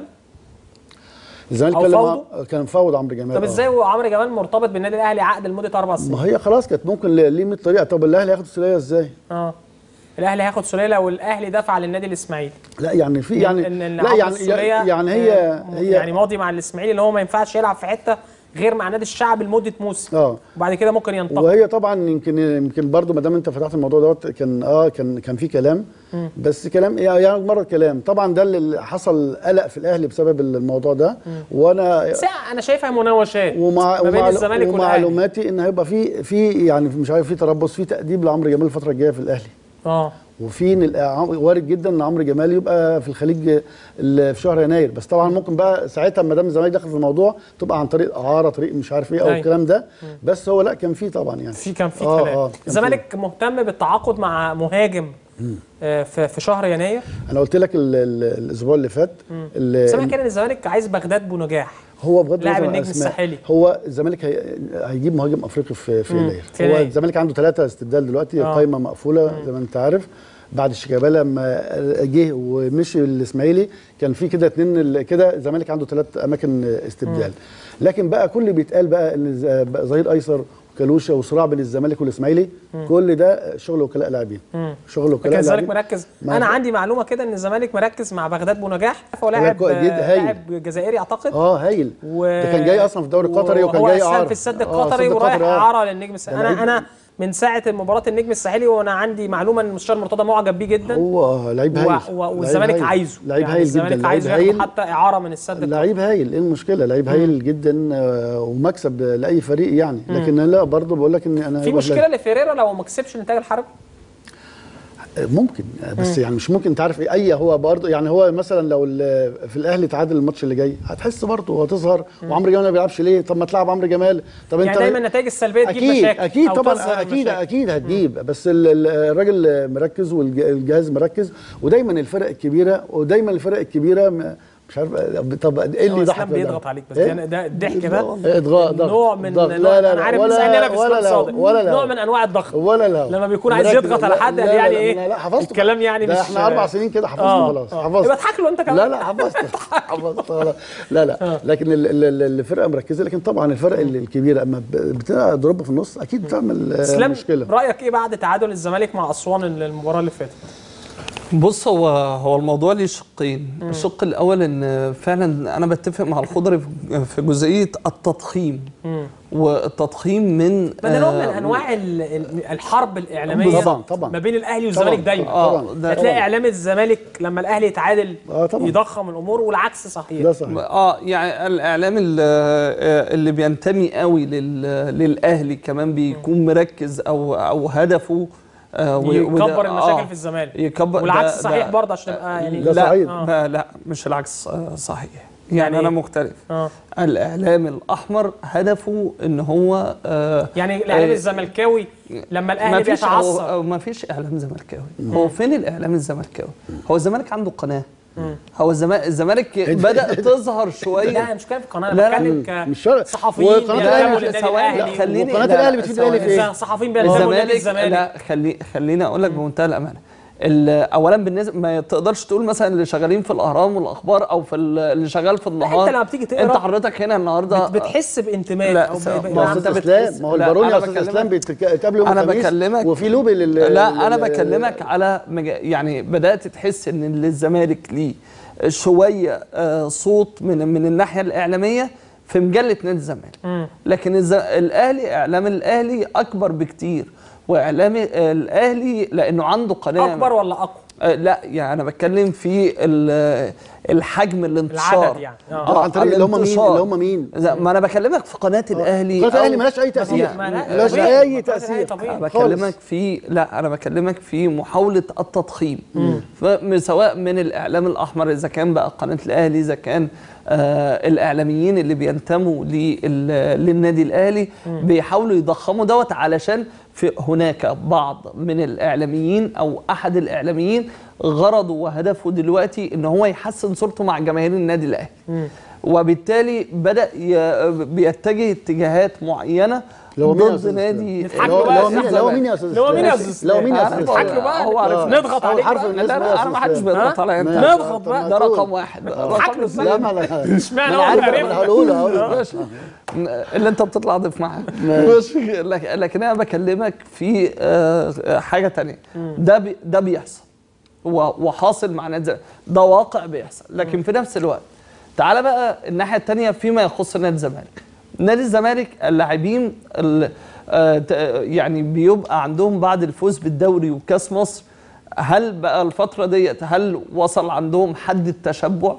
الزمالك أو كلم فاوضه؟ كان مفاوض عمرو جمال طب آه. ازاي وعمرو جمال مرتبط بالنادي الاهلي عقد لمده اربع سنين ما هي خلاص كانت ممكن ليه 100 طريقه طب الاهلي هياخد السوليه ازاي؟ اه الاهلي هياخد سليله والاهلي دفع للنادي الاسماعيلي لا يعني في يعني إن- إن لا عمرو يعني السولية، يعني هي آه، هي يعني ماضي مع الاسماعيلي اللي هو ما ينفعش يلعب في حته غير مع نادي الشعب لمده موسم اه وبعد كده ممكن ينتقل وهي طبعا يمكن يمكن برضو ما دام انت فتحت الموضوع دوت كان اه كان كان في كلام بس كلام يعني مجرد كلام طبعا ده اللي حصل قلق في الاهلي بسبب الموضوع ده وانا بس انا شايفها مناوشات ومع ما بين ومع الزمالك والاهلي ومعلوماتي ان هيبقى في في يعني مش عارف في تربص في تاديب لعمرو جمال الفتره الجايه في الاهلي اه وفي إن الأع- وارد جدا ان عمرو جمال يبقى في الخليج ال- في شهر يناير بس طبعا ممكن بقى ساعتها ما دام الزمالك دخل في الموضوع تبقى عن طريق اعاره طريق مش عارف ايه او أيوة. الكلام ده بس هو لا كان في طبعا يعني في كان في آه، كلام آه، كان في. الزمالك مهتم بالتعاقد مع مهاجم آه، في في شهر يناير انا قلت لك ال- ال- الاسبوع اللي فات ال- سامع كده ان الزمالك عايز بغداد بونجاح هو بغض لاعب النظر عن النجم الأسماء، الساحلي. هو الزمالك هي... هيجيب مهاجم افريقي في في يناير في هو يناير. الزمالك عنده ثلاثه استبدال دلوقتي آه. القايمه مقفوله زي ما انت عارف بعد شيكابالا لما جه ومشي الاسماعيلي كان في كده اتنين كده الزمالك عنده ثلاث اماكن استبدال لكن بقى كل اللي بيتقال بقى ان ز- بقى ظهير ايسر وكالوشا وصراع بين الزمالك والاسماعيلي كل ده شغل وكلاء لاعبين شغل لكن وكلاء الزمالك لاعبين مركز ما- انا عندي معلومه كده ان الزمالك مركز مع بغداد بونجاح هو لاعب كويس جدا، آه، هايل. لاعب جزائري اعتقد اه هايل و... ده كان جاي اصلا في الدوري القطري وكان وهو جاي أسلم اعاره في السد آه، القطري السد ورايح القطري، آه. اعاره للنجم الساحلي ده انا لعيب. انا من ساعه مباراه النجم الساحلي وانا عندي معلومه ان المستشار مرتضى معجب بيه جدا هو لعيب و... هايل و... لعيب والزمالك هايل. عايزه لعيب يعني هايل الزمالك جدا لعيب عايزه هايل ياخده حتى اعاره من السد القطري لعيب هايل ايه المشكله لعيب هايل جدا آه، ومكسب لاي فريق يعني لكن لا برضه بقول لك ان انا في هو مشكله لفيريرا لو ما كسبش الانتاج الحربي ممكن بس يعني مش ممكن تعرف ايه اي هو برضه يعني هو مثلا لو ال- في الاهلي تعادل الماتش اللي جاي هتحس برضه وهتظهر وعمرو جمال ما بيلعبش ليه طب ما تلعب عمرو جمال طب يعني انت دايما النتائج السلبيه تجيب اكيد مشاكل اكيد أو طبعا تظهر اكيد مشاكل. اكيد هتجيب بس ال- ال- الراجل مركز والجهاز مركز ودايما الفرق الكبيره ودايما الفرق الكبيره م- مش عارف طب ايه هو اللي اسلام ضحك بيضغط عليك بس إيه؟ يعني ده الضحك ده اضغط ضغط نوع من ضغط. نوع لا لا انا عارف ولا بتسالني انا في ولا اسلام لا صادق ولا لا نوع من انواع الضغط ولا لا لما بيكون عايز مركز. يضغط على لا- حد لا- قال يعني لا- ايه لا لا حفظت الكلام يعني ده مش احنا اربع سنين كده حفظنا آه، خلاص آه. حفظت يبقى اضحك له انت كمان لا لا حفظت حفظت خلاص. لا لا لكن ال- ال- ال- الفرقه مركزه لكن طبعا الفرق ال- الكبيره اما ب- بتبقى ضرب في النص اكيد بتعمل آه، اسلام مشكله رايك ايه بعد تعادل الزمالك مع اسوان المباراه اللي فاتت بص هو هو الموضوع ليه شقين الشق الاول ان فعلا انا بتفق مع الخضري في- في جزئيه التضخيم والتضخيم من ده نوع من آه، انواع ال- ال- الحرب الاعلاميه طبعا، طبعا. ما بين الاهلي والزمالك طبعا، دايما اه طبعا. ده هتلاقي طبعا. اعلام الزمالك لما الاهلي يتعادل آه، طبعا. يضخم الامور والعكس صحيح ده صحيح اه يعني الاعلام ال- آه، اللي بينتمي قوي لل- للاهلي كمان بيكون مركز او او هدفه آه، و- وده- يكبر المشاكل آه، في الزمالك يكبر والعكس ده- صحيح ده- برضه عشان نبقى يعني ده لا صحيح. ما لا مش العكس آه، صحيح يعني يعني انا إيه؟ مختلف اه الاعلام الاحمر هدفه ان هو آه يعني الاعلام آه، الزمالكاوي لما الاهلي ما فيش بيتعصب هو ما فيش اعلام زملكاوي هو فين الاعلام الزملكاوي هو الزمالك عنده قناه هو الزمالك الزمالك بدا تظهر لا شويه انا مش بتكلم في قناه لا، انا لا، بتكلم مش شرط. كصحفيين وقناة بينتموا الأهلي للنادي ثواني، الاهلي لا، خليني وقناه لا، الاهلي بتفيد الاهلي في ايه؟ صحفيين بينتموا لنادي الزمالك الزمالك لا خلي خليني اقول لك بمنتهى الامانه ال- اولا بالنسبه ما تقدرش تقول مثلا اللي شغالين في الاهرام والاخبار او في ال- اللي شغال في النهار لما بتيجي تقرا انت حضرتك هنا النهارده بت- بتحس بانتماء لا، او ب- سواء- ب- ما هو أنت استاذ بتحس- اسلام ما هو لا، الباروني أنا يا استاذ بكلمك- اسلام بيتقابلوا يوم أنا الخميس بكلمك- وفي لوبي لل لا انا لل- بكلمك على مج... يعني بدات تحس ان للزمالك ليه شويه آه، صوت من من الناحيه الاعلاميه في مجله نادي الزمالك لكن الز... الاهلي اعلام الاهلي اكبر بكتير واعلام آه، الاهلي لانه عنده قناه اكبر ولا اقوى آه، لا يعني انا بتكلم في ال- الحجم الانتشار العدد يعني. آه. آه، عن طريق اللي هم مين الانتشار. اللي هم مين إذا- ما انا بكلمك في قناه الاهلي قناه أو- الاهلي مالهاش اي تاثير يعني ما لا- مالهاش طبيعي. اي قناة الأهلي تاثير طبيعي. انا خالص. بكلمك في لا انا بكلمك في محاوله التضخيم ف- سواء من الاعلام الاحمر اذا كان بقى قناه الاهلي اذا كان آه الاعلاميين اللي بينتموا لل- للنادي الاهلي بيحاولوا يضخموا دوت علشان في هناك بعض من الاعلاميين او احد الاعلاميين غرضه وهدفه دلوقتي ان هو يحسن صورته مع جماهير النادي الاهلي وبالتالي بدا ي- بيتجه اتجاهات معينه اللي هو مين يا ضد أستاذ نادي نضحك اللي هو- له بقى اللي هو مين اللي هو مين يا استاذ اللي هو مين يا اسلام؟ أستاذ اللي هو مين يا عارف استاذ هو- نضحك له بقى هو عارف آه. نضغط عليك حرف بقى. الناس لا بقى لا يا انا ما أستاذ حدش إسلام. بيضغط عليا انت ماشي. نضغط بقى. ده طب رقم واحد رقم لا اثنين ما انا اشمعنى أنا هو عارف عرفنا؟ انا هقوله هقوله ماشي اللي انت بتطلع ضيف معاه ماشي لك- لكن انا بكلمك في آه، حاجه تانية ده بي ده بيحصل و- وحاصل مع نادي الزمالك. ده واقع بيحصل لكن في نفس الوقت تعالى بقى الناحيه التانية فيما يخص نادي الزمالك نادي الزمالك اللاعبين ال- آه، ت- يعني بيبقى عندهم بعد الفوز بالدوري وكاس مصر هل بقى الفتره ديت هل وصل عندهم حد التشبع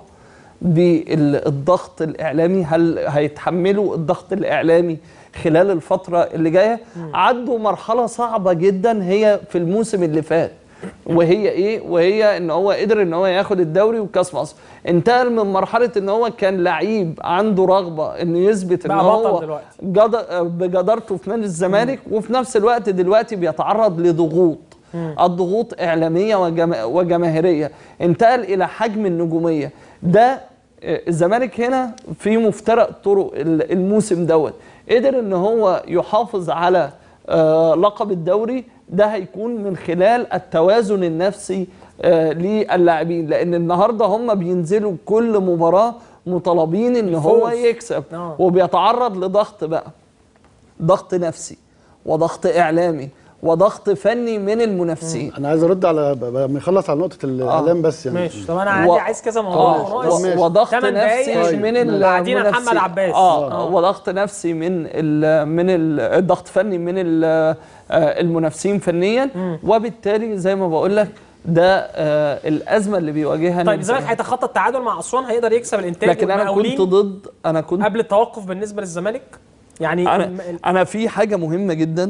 بالضغط الاعلامي هل هيتحملوا الضغط الاعلامي خلال الفتره اللي جايه عدوا مرحله صعبه جدا هي في الموسم اللي فات وهي ايه وهي ان هو قدر ان هو ياخد الدوري وكاس مصر انتقل من مرحله ان هو كان لعيب عنده رغبه انه يثبت ان بقى بطل هو دلوقتي. جد- بجدارته في نادي الزمالك وفي نفس الوقت دلوقتي بيتعرض لضغوط الضغوط اعلاميه وجما- وجماهيريه انتقل الى حجم النجوميه ده آه، الزمالك هنا في مفترق طرق ال- الموسم دوت قدر ان هو يحافظ على آه، لقب الدوري ده هيكون من خلال التوازن النفسي آه، للاعبين لان النهارده هم بينزلوا كل مباراه مطالبين ان هو الفوز. يكسب آه. وبيتعرض لضغط بقى ضغط نفسي وضغط اعلامي وضغط فني من المنافسين انا عايز ارد على ب- ب- لما يخلص على نقطه الاعلام بس يعني ماشي طب انا عندي عايز كذا موضوع آه، ناقص ماشي. وضغط تمن دقايق نفسي طيب. من ماشي. بعدين المنافسين محمد عباس. اه, آه. وضغط نفسي من ال من ال الضغط فني من ال آه، المنافسين فنيا وبالتالي زي ما بقول لك ده آه الازمه اللي بيواجهها طيب نادي الزمالك الزمالك. هيتخطى التعادل مع اسوان هيقدر يكسب الانتاج لكن انا والمقاولين كنت ضد انا كنت قبل التوقف بالنسبه للزمالك يعني انا الم- ال- انا في حاجه مهمه جدا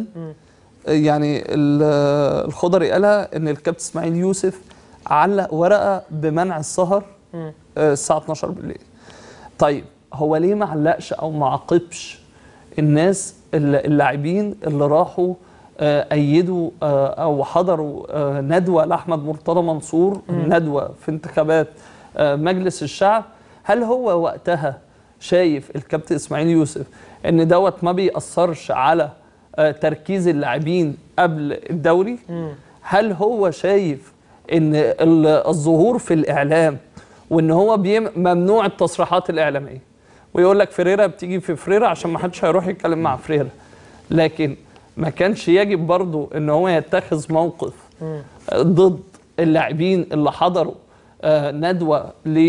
يعني ال- الخضري قالها ان الكابتن اسماعيل يوسف علق ورقه بمنع السهر آه، الساعه 12 بالليل طيب هو ليه ما علقش او ما عاقبش الناس الل- اللاعبين اللي راحوا آه، ايدوا آه، او حضروا آه، ندوه لاحمد مرتضى منصور ندوه في انتخابات آه، مجلس الشعب هل هو وقتها شايف الكابتن اسماعيل يوسف ان دوت ما بيأثرش على آه، تركيز اللاعبين قبل الدوري هل هو شايف ان ال- الظهور في الاعلام وان هو بيم- ممنوع التصريحات الاعلاميه ويقول لك فريرا بتيجي في فريرا عشان ما حدش هيروح يتكلم مع فريرا لكن ما كانش يجب برضو ان هو يتخذ موقف آه، ضد اللاعبين اللي حضروا آه، ندوه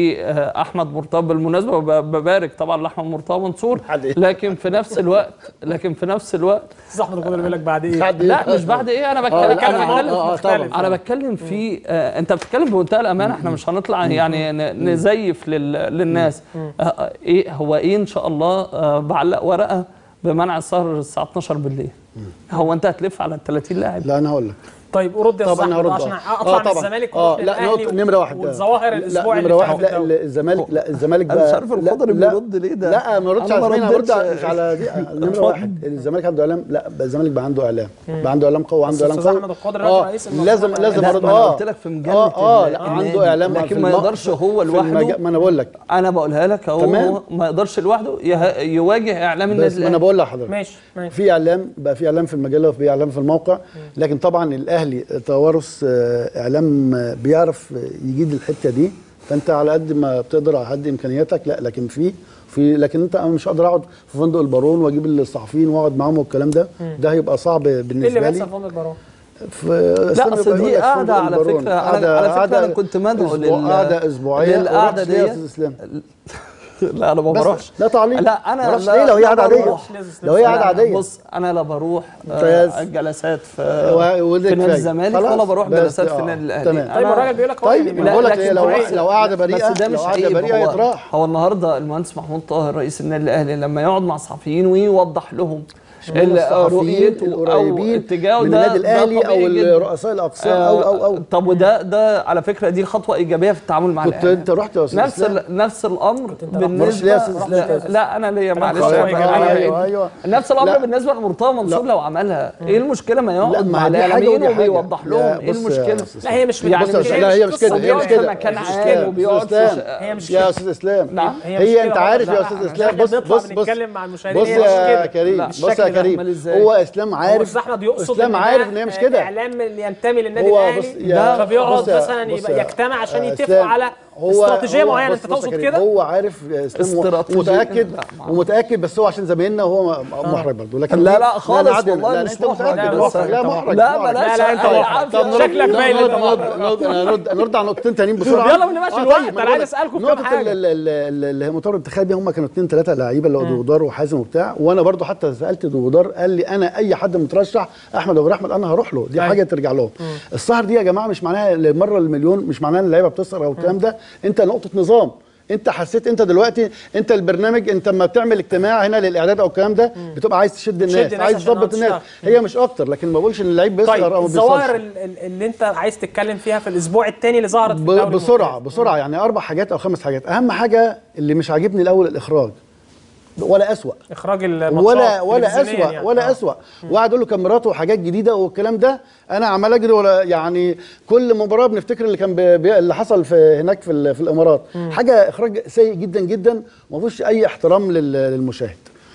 لاحمد مرتضى بالمناسبه وب- ببارك طبعا لاحمد مرتضى منصور عليه. لكن في نفس الوقت لكن في نفس الوقت استاذ احمد الخضر بيقول لك بعد ايه بعد إيه؟ لا مش بعد ايه انا آه، بتكلم لا، كان أنا- مختلف آه، آه، مختلف. طبعا انا بتكلم في آه انت بتتكلم بمنتهى الامانه احنا مش هنطلع يعني ن- نزيف لل للناس آه آه، ايه هو ايه ان شاء الله آه بعلق ورقه بمنع السهر الساعه 12 بالليل هو انت هتلف على ال 30 لاعب لا انا هقول لك طيب رد يا طب استاذ انا احمد هرد عشان آه. اطلع آه، من طبعا. الزمالك اه واروح لا للأهلي نقطة نمرة واحد والظواهر لا الاسبوع نمرة اللي واحد فات لا ده. الزمالك لا الزمالك أنا مش بقى عارف لا- الخضري لا- بيرد ليه ده؟ لا ما ردش أنا على ما مين هرد ردتش. مش على دي نمرة واحد الزمالك عنده اعلام لا بقى الزمالك بقى عنده اعلام بقى عنده اعلام قوي بس وعنده اعلام أستاذ قوي أحمد الخضر اه رئيس المنظومة لازم الإعلامية. لازم لا، ارد ما أنا اه قلت لك في مجلة اه اه ال- لا النادي. عنده اعلام لكن في ما الم- يقدرش هو في لوحده المجا- ما انا بقول لك انا بقولها لك اهو تمام. هو ما يقدرش لوحده يه- يواجه اعلام النادي بس ما انا الاهلي بقول لحضرتك ماشي ماشي في اعلام بقى في اعلام في المجله وفي اعلام في الموقع لكن طبعا الاهلي توارث آه، اعلام آه، بيعرف آه، يجيد الحته دي فانت على قد ما بتقدر على قد امكانياتك لا لكن في في لكن انت انا مش هقدر اقعد في فندق البارون واجيب الصحفيين واقعد معاهم والكلام ده ده هيبقى صعب ايه اللي بالنسبه بيحصل لي في فندق البارون؟ في لا اصل دي قاعده على فكره انا على فكره انا كنت مدعو لل قعده اسبوعيه للقعده ورحت فيها يا دي أستاذ اسلام لا انا ما بس بروحش لا تعليق لا انا ما رحتش لا- ليه لو هي لا قعده عاديه بروح. لو هي قعده أنا- عاديه بص انا لا بروح ممتاز. آه جلسات في و- وده في نادي كفايه. الزمالك خلاص. ولا بروح بس جلسات في آه. النادي الاهلي تمام. طيب أنا- الراجل بيقول لك هو طيب يعني ما بقول لك لكن ايه لو كويس. لو قعده بس بريئه ده مش لو قعده عيب بريئه هو, يتراح هو النهارده المهندس محمود طاهر رئيس النادي الاهلي لما يقعد مع صحفيين ويوضح لهم ال- الصحفيين رؤيته او القريبين اتجاهه من ده النادي ده الاهلي او طبيعي جداً. رؤساء الاقسام او او او طب وده ده على فكره دي خطوه ايجابيه في التعامل مع كنت الإعلام. انت رحت يا استاذ نفس إسلام؟ ال- نفس الامر رحتش بالنسبه ليه يا أستاذ لا, إسلام؟ لا انا ليا معلش خطوة يا إيجابية. جماعة. ايوه ايوه نفس الامر لا. بالنسبه لمرتضى منصور لا. لو عملها ايه المشكله ما لا يقعد ما مع دي حاجه الاعلاميين ودي حاجه وبيوضح لا، لهم ايه بص يا المشكله أستاذ لا هي مش يعني بص يا مش- أستاذ، لا هي مش كده هي مش وبيقعد في كده مكان مش عام كده. وبيقعد أستاذ في إسلام. هي مش يا كده. استاذ اسلام نعم. هي مش هي كده انت برضه. عارف يا لا، استاذ عشان اسلام إحنا بص بنطلع بص بص بنتكلم مع المشاهدين بص هي مش يا كده. كريم مش بص يا الشكل ده. كريم أمال إزاي؟ هو اسلام هو عارف استاذ احمد يقصد اسلام إن عارف ده ان هي مش كده اعلام اللي ينتمي للنادي هو الاهلي بص يا- فبيقعد بص يا- مثلا بص يبقى يا- يجتمع عشان يا يتفقوا إسلام. على استراتيجيه هو- معينه بص- انت بص يا تقصد كريم، كده هو عارف اسلام استراتيجية. ومتاكد لا، ما- ومتاكد بس هو عشان زميلنا هو محرج برضه لكن لا دي- لا خالص عادي. والله لا، مش انت متأكد. محرج لا، بس محرج. لا محرج لا محرج. بلاش لا، لا، انت أي محرج. عافية. طب شكلك باين نرد انت نرد محرج. نرد نرد نرد على نقطتين تانيين بسرعه يلا ما نبقاش آه، الوقت، طيب، انا أنا عايز بقول لك، اسالكم كام نقطة حاجة. ال- ال- ال- اللي هي موتور الانتخابي هم كانوا اثنين ثلاثه لعيبه اللي هو دودار وحازم وبتاع وانا برضو حتى سالت دودار قال لي انا اي حد مترشح احمد ابو احمد انا هروح له دي أيوة. حاجه ترجع لهم السهر دي يا جماعه مش معناها المره المليون مش معناها ان اللعيبه بتسهر او الكلام ده انت نقطه نظام انت حسيت انت دلوقتي انت البرنامج انت لما بتعمل اجتماع هنا للاعداد او الكلام ده بتبقى عايز تشد الناس الناس عايز عشان تظبط الناس تشتغل. هي مش اكتر لكن ما بقولش ان اللعيب بيسهر طيب او ما الظواهر بيسهرش ال- ال- اللي انت عايز تتكلم فيها في الاسبوع الثاني اللي ظهرت في ب- الدوري بسرعه الممتاز. بسرعه يعني اربع حاجات او خمس حاجات اهم حاجه اللي مش عاجبني الاول الاخراج ولا اسوأ اخراج الماتشات ولا ولا تلفزيونيا اسوأ يعني. ولا آه. اسوأ وقعد يقول له كاميرات وحاجات جديده والكلام ده انا عمال اجري ولا يعني كل مباراه بنفتكر اللي كان بي بي اللي حصل في هناك في, ال- في الامارات حاجه اخراج سيء جدا جدا وما فيهوش اي احترام لل- للمشاهد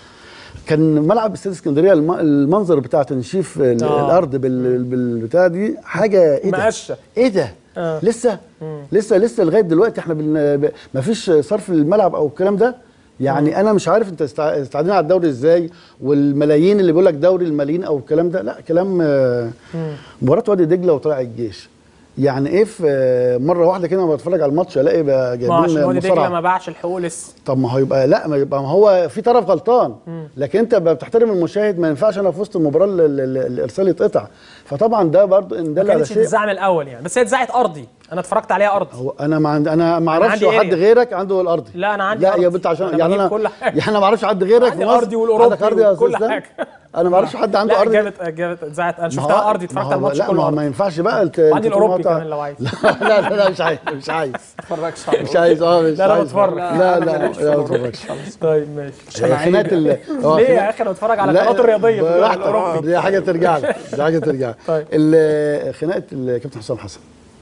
كان ملعب استاد اسكندريه الم- المنظر بتاع تنشيف ال- آه. الارض بال- بالبتاع دي حاجه ايه ده مقشة. ايه ده آه. لسه لسه لسه لغايه دلوقتي احنا بن... ب- مفيش صرف للملعب او الكلام ده يعني انا مش عارف انت استع- استعدينا على الدوري ازاي والملايين اللي بيقول لك دوري الملايين او الكلام ده لا كلام آه، مباراه وادي دجله وطلع الجيش يعني ايه في آه، مره واحده كده لما بتفرج على الماتش الاقي بقى ما عشان جايبين وادي دجله ما مصارعه باعش الحقوق لسه طب ما هو يبقى لا ما يبقى ما هو في طرف غلطان لكن انت بقى بتحترم المشاهد ما ينفعش انا في وسط المباراه ال- ال- ال- الارسال يتقطع فطبعا ده برضه ان دل ما على كانتش شيء تتذاع من الاول يعني بس هي اتذاعت ارضي انا اتفرجت عليها ارضي هو انا ما عند... انا ما اعرفش عندي حد اريا. غيرك عنده الارضي لا، أنا عندي لا يا أرضي. بنت عشان أنا يعني بجيب انا كل حاجة. يعني انا ما اعرفش حد غيرك عندي في مصر الأرضي والأوروبي عندك ارضي يا وكل استاذ حاجة. انا ما اعرفش حد عنده لا ارضي جابت جابت اتذاعت انا ما شفتها هو- ارضي ما اتفرجت هو- على الماتش لا ما كله هو ما أرضي. ينفعش بقى الت- وعندي التليفون الأوروبي بتاع- كمان لو عايز. لا لا لا مش عايز مش عايز اتفرجش على مش عايز اه مش لا، لا، عايز. بتفرج. لا أنا لا ماليش في لا ما الأوروبي. بتفرجش طيب ماشي هي خناقه ال اه ليه يا خناقة- اخي انا بتفرج على لا، القنوات الرياضيه في براحتك. الاوروبي دي حاجه ترجع لك دي حاجه ترجع لك طيب. ال- خناقه الكابتن حسام حسن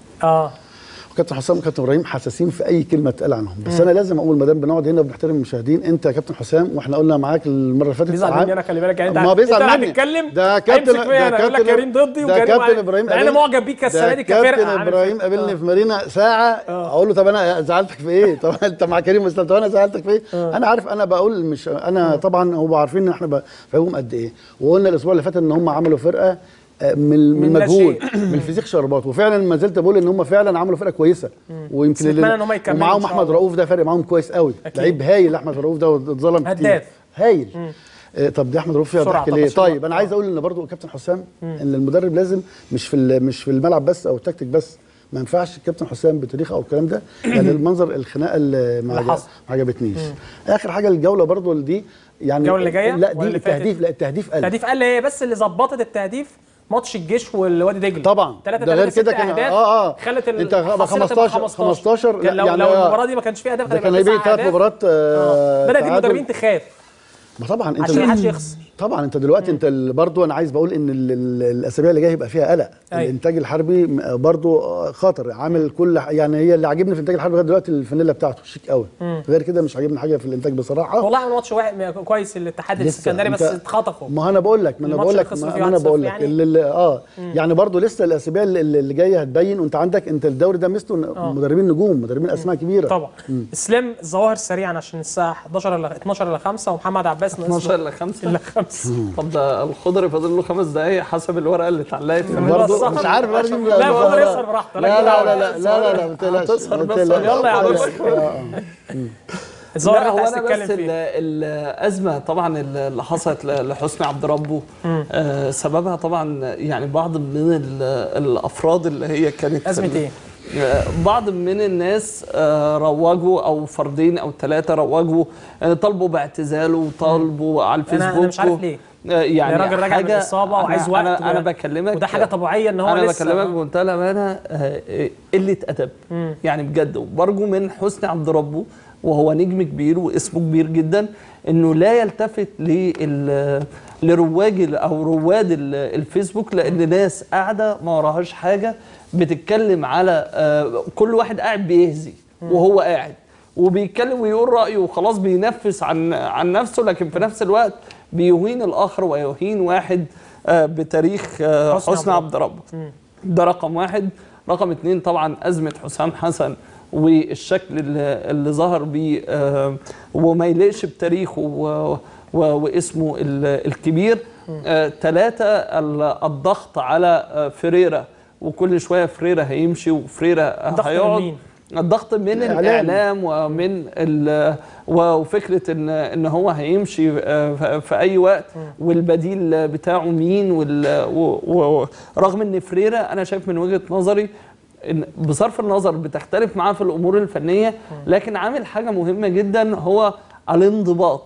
اه وكابتن حسام وكابتن ابراهيم حساسين في اي كلمه تقال عنهم بس انا لازم اقول ما دام بنقعد هنا وبنحترم المشاهدين انت يا كابتن حسام واحنا قلنا معاك المره اللي فاتت بيزعل عام- مني انا خلي بالك يعني انت ما بيزعل انت مني هتتكلم ده كابتن هيمسك فيا انا يقول لك كريم ضدي ده وكريم كابتن عادي. ابراهيم مع انا قابلني- معجب بيك السنه ده دي كفرقه كابتن عامل ابراهيم فيك. قابلني في مارينا ساعه اقول له طب انا زعلتك في ايه طب انت مع كريم بس طب انا زعلتك في ايه انا عارف انا بقول مش انا طبعا هو عارفين ان احنا فاهمهم قد ايه وقلنا الاسبوع اللي فات ان هم عملوا فرقه آه، من من من لا مجهود شيء. من الفيزيك شربات وفعلا ما زلت بقول ان هم فعلا عملوا فرقه كويسه ويمكن بس نتمنى ان هم يكملوا ومعاهم إن شاء احمد الله. رؤوف ده فارق معاهم كويس قوي أكيد. لعيب هايل احمد رؤوف ده واتظلم كتير هداف. هايل آه، طب دي احمد رؤوف فيها بسرعة ضحك ليه 13 طيب انا عايز اقول ان برضو كابتن حسام ان المدرب لازم مش في ال- مش في الملعب بس او التكتيك بس ما ينفعش الكابتن حسام بتاريخ او الكلام ده لان المنظر الخناقه اللي ما اللي عجب- حصل. ما عجبتنيش اخر حاجه الجوله برضو دي يعني الجولة اللي جاية لا ولا دي اللي فاتت؟ التهديف لا التهديف قل التهديف قال هي بس اللي ظبطت التهديف ماتش الجيش والوادي دجله طبعا 3 ده غير كده كان اه اه خلت ال- انت الحصيلة تبقى 15 15 كان لو, يعني لو آه، المباراه دي ما كانش فيها اهداف ده هتبقى كان هيبقى تسع ثلاث أهداف. مباريات آه. بدات تعادل. المدربين تخاف ما طبعا انت عشان محدش يخسر طبعا انت دلوقتي انت ال- برضو انا عايز بقول ان ال- ال- الاسابيع اللي جايه هيبقى فيها قلق أيوة. الانتاج الحربي م- برضو خطر عامل كل ح- يعني هي اللي عاجبني في الانتاج الحربي لغايه دلوقتي الفانيلا بتاعته شيك قوي غير كده مش عاجبني حاجه في الانتاج بصراحه والله عمل ماتش واحد كويس الاتحاد لسه السكندري بس انت- اتخطفوا ما انا بقول لك ما انا الماتش بقول اللي لك خسروا ما فيه ما انا 1-0 بقول لك يعني. اللي اللي اه يعني برضو لسه الاسابيع اللي, اللي جايه هتبين وانت عندك انت الدوري ده ميزته إن مدربين نجوم مدربين اسماء كبيره طبعا اسلام الظواهر سريعا عشان الساعه 11 ل 12 ل 5 ومحمد عباس ناقص 12 له ل 5 الا 5 طب ده الخضري فاضل له خمس دقايق حسب الورقه اللي اتعلقت في برضه الموضوع. الصح. برضو مش عارف برضو لا، الخضر يسهر براحته، لا لكن لا لا، لا لا لا لا لا ما تقلقش هتسهر ما بس. تقلقش. يلا يا عم آه، بس. آه. الظواهر لا اللي هو انت عايز انا بس تتكلم ال- فيه الازمه طبعا اللي حصلت ل- لحسني عبد ربه آه، سببها طبعا يعني بعض من ال- الافراد اللي هي كانت في ازمه ال- ايه؟ آه، بعض من الناس آه، روجوا او فردين او ثلاثه روجوا آه، طالبوا باعتزاله وطالبوا على أنا- الفيسبوك أنا مش عارف ليه. آه، يعني راجل راجع من حاجة- الإصابة وعايز أنا- وقت انا, أنا و- بكلمك وده حاجة طبيعية إن هو انا لسه- بكلمك آه. بمنتهى الامانه آه، آه، قله ادب يعني بجد وبرجو من حسني عبد ربه وهو نجم كبير واسمه كبير جدا انه لا يلتفت لل لرواج ال- او رواد ال- الفيسبوك لان ناس قاعده ما وراهاش حاجه بتتكلم على آه، كل واحد قاعد بيهزي وهو قاعد وبيتكلم ويقول رايه وخلاص بينفس عن عن نفسه لكن في نفس الوقت بيهين الاخر ويهين واحد آه، بتاريخ آه، حسني حسني عبد عبد ربه ده رقم واحد رقم اتنين طبعا أزمة حسام حسن والشكل اللي, اللي ظهر بيه آه، وما يليقش بتاريخه و- و- واسمه ال- الكبير ثلاثة الضغط على آه، فريرا وكل شوية فريرا هيمشي وفريرا الضغط من هيقعد مين؟ الضغط من الإعلام. الاعلام ومن ال- وفكره ان ان هو هيمشي آه، ف- في اي وقت والبديل بتاعه مين وال- و- ورغم ان فريرا انا شايف من وجهه نظري ان بصرف النظر بتختلف معاه في الامور الفنيه لكن عامل حاجه مهمه جدا هو الانضباط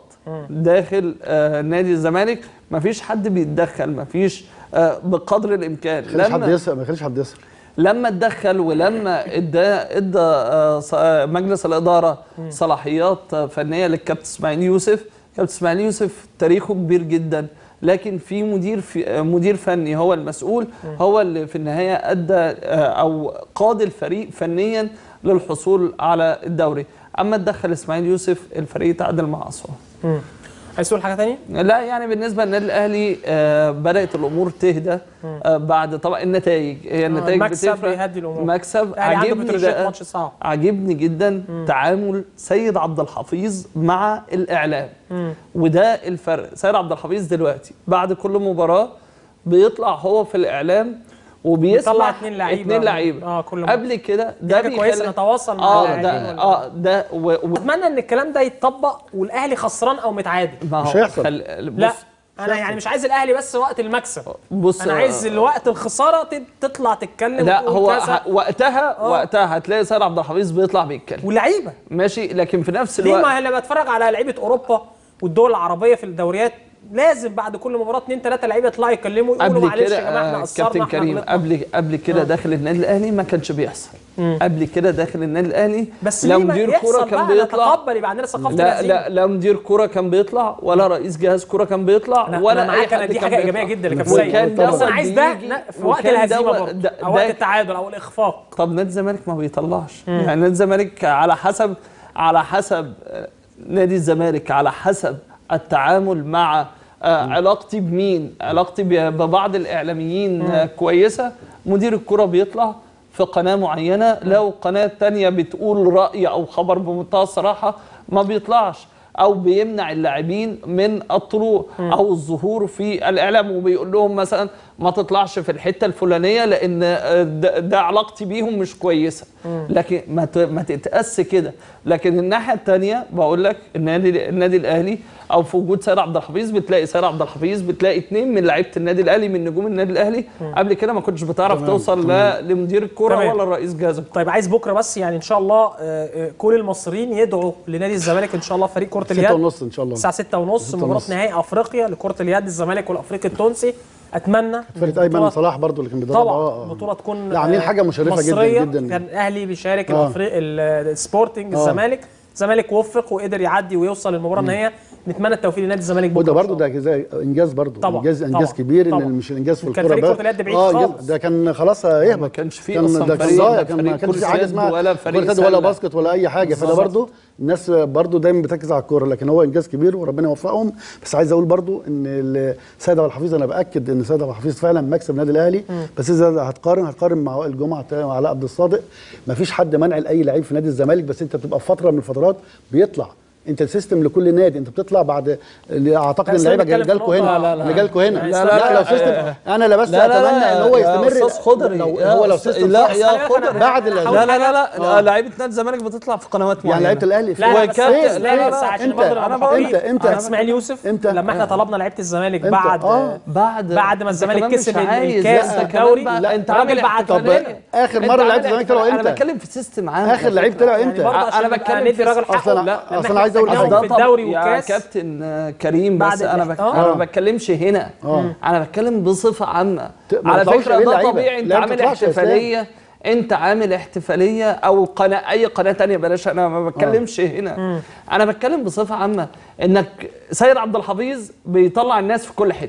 داخل آه، نادي الزمالك مفيش حد بيتدخل مفيش آه، بقدر الامكان ما يخليش حد يسرق ما يخليش حد يسرق لما اتدخل ولما ادى ادى آه، ص- آه، مجلس الاداره صلاحيات آه، فنيه للكابتن اسماعيل يوسف كابتن اسماعيل يوسف تاريخه كبير جدا لكن في مدير في آه، مدير فني هو المسؤول هو اللي في النهايه ادى آه، او قاد الفريق فنيا للحصول على الدوري اما اتدخل اسماعيل يوسف الفريق تعادل مع اسوان مم. عايز تقول حاجه تانية؟ لا يعني بالنسبه للنادي الاهلي آه بدات الامور تهدى آه بعد طبعا النتائج هي النتائج المكسب بتفرق بيهدي الأمور. مكسب الاهلي عنده عجبني بتروجيت بقى ماتش صعب عجبني جدا تعامل سيد عبد الحفيظ مع الاعلام وده الفرق سيد عبد الحفيظ دلوقتي بعد كل مباراه بيطلع هو في الاعلام وبيسمع بيطلع اتنين لعيبة. اتنين لعيبه آه، كل مرة. قبل كده دي ده حاجه كويسه بيخلي- نتواصل مع اه اللاعبين ده وال- اه ده و... و... اتمنى ان الكلام ده يتطبق والاهلي خسران او متعادل ما هو مش هيحصل. خل... لا بص انا يعني مش عايز الاهلي بس وقت المكسب بص انا عايز الوقت الخساره تت- تطلع تتكلم لا وتقول هو كذا. ه... وقتها آه. وقتها هتلاقي سيد عبد الحفيظ بيطلع بيتكلم ولعيبه ماشي لكن في نفس ليه الوقت ما لما بتفرج على لعيبه اوروبا والدول العربيه في الدوريات لازم بعد كل مباراه اثنين ثلاثه لعيبه يطلعوا يتكلموا يقولوا قبل معلش كده يا جماعه احنا آه، قصرنا كابتن احنا كريم غلطنا. قبل قبل كده داخل النادي الاهلي ما كانش بيحصل قبل كده داخل النادي الاهلي بس لا ليه ما مدير كوره يحصل كان بقى بيطلع نتقبل يبقى عندنا ثقافه لا الهزيمة. لا لا مدير كوره كان بيطلع ولا رئيس جهاز كوره كان بيطلع انا ولا أنا اي معاك انا حد دي كان حاجه بيطلع. ايجابيه جدا اللي كابتن وكان سيد دوت بس انا عايز ده بيجي- لا، في وقت وكان الهزيمه دوت- برضه ده- او وقت ده- التعادل او الاخفاق طب نادي الزمالك ما بيطلعش يعني نادي الزمالك على حسب على حسب آه، نادي الزمالك على حسب التعامل مع آه، علاقتي بمين علاقتي ب- ببعض الاعلاميين آه، كويسه مدير الكره بيطلع في قناه معينه لو قناه تانية بتقول راي او خبر بمنتهى الصراحه ما بيطلعش او بيمنع اللاعبين من الطلوع او الظهور في الاعلام وبيقول لهم مثلا ما تطلعش في الحته الفلانيه لان آه، ده, ده علاقتي بيهم مش كويسه لكن ما ت- ما تتقاس كده لكن الناحيه الثانيه بقول لك النادي النادي الاهلي او في وجود سيد عبد الحفيظ بتلاقي سيد عبد الحفيظ بتلاقي اثنين من لعيبه النادي الاهلي من نجوم النادي الاهلي قبل كده ما كنتش بتعرف تمام، توصل لا لمدير الكوره تمام. ولا رئيس جهاز الكرة. طيب عايز بكره بس يعني ان شاء الله آه، آه، كل المصريين يدعوا لنادي الزمالك ان شاء الله فريق كره ستة اليد ونص ان شاء الله الساعه 6 ونص ستة مباراه ونص. نهائي افريقيا لكره اليد الزمالك والافريقي التونسي اتمنى فرقه ايمن صلاح برضو اللي كان بيدرب طبعا آه، آه. البطوله تكون لا، عاملين آه، حاجة مشرفة جداً مصرية. جداً. كان الاهلي بيشارك آه. الافريق السبورتنج آه. الزمالك الزمالك وفق وقدر يعدي ويوصل للمباراه النهائيه نتمنى التوفيق لنادي الزمالك بكره وده إن شاء برضه الله. ده زي انجاز برضه طبعاً، انجاز انجاز طبعاً، كبير طبعاً. ان مش الانجاز في كان الكوره فريق بس كرة اليد بعيد اه خالص. إنجاز- ده كان خلاص هيهبط ما كانش فيه كان أصلاً ده كان فريق، ضايع لا كان فريق ما كانش في كرة حاجه يد اسمها ولا فريق كرة يد ولا سلة. باسكت ولا اي حاجه فده بالظبط. برضه الناس برضه دايما بتركز على الكوره لكن هو انجاز كبير وربنا يوفقهم بس عايز اقول برضه ان ال- سيد عبد الحفيظ انا باكد ان سيد عبد الحفيظ فعلا مكسب النادي الاهلي بس اذا هتقارن هتقارن مع وائل الجمعه مع علاء عبد الصادق ما فيش حد منع لاي لعيب في نادي الزمالك بس انت بتبقى في فتره من الفترات بيطلع انت السيستم لكل نادي انت بتطلع بعد اللي اعتقد لا، ان اللعيبه إسلام بيتكلم جالكوا في هنا نقطة- لا، لا، اللي جالكوا هنا لا، لا, إسلام- لا, لو لا، سيستم انا لا بس لا، لا، لا، اتمنى ان هو يا يستمر أستاذ خضري، لو يا هو لو أستاذ- سيستم لا، صح يا خلي بالك أنا- خضري. بعد أنا ال- هقول لا لا لا حاجة. لا لعيبه نادي الزمالك بتطلع في قنوات معينه يعني لعيبه الاهلي لا لا بس وكابتن- لا لا، لا لا، بس لا، عشان أنت- برضه نبقى أنا- محترمين. أنت- أنت- أنا اسماعيل يوسف أنت- لما احنا طلبنا لعيبه الزمالك أنت- بعد آه. بعد بعد ما أنت الزمالك كمان مش كسب عايز، الكاس لا، أنت والدوري، كمان بقى- لا، انت الراجل عامل بعت طب احتفالية. آخر أنت مرة عامل لعيبة الزمالك طلعوا احتفالية. إمتى؟ انا بتكلم في سيستم عام اخر على لعيب فكرة. طلع يعني امتى برضه أنا عشان بتكلم نبقى ندي في الراجل أصل حقه أنا- لا أصل أنا عايز أقول لأن إحنا حاجة. في الدوري يا والكاس كابتن آه، كريم بعد بس انا ال- بك... آه. انا ما بتكلمش هنا آه. انا بتكلم بصفه عامه ت- ما على يطلعوش فكره عليه ده لعيبة. طبيعي انت لا، ما عامل تطلعش يا إسلام. احتفاليه انت عامل احتفاليه او قناه اي قناه تانية بلاش انا ما بتكلمش هنا انا بتكلم بصفه عامه انك سيد عبد الحفيظ بيطلع الناس في كل حته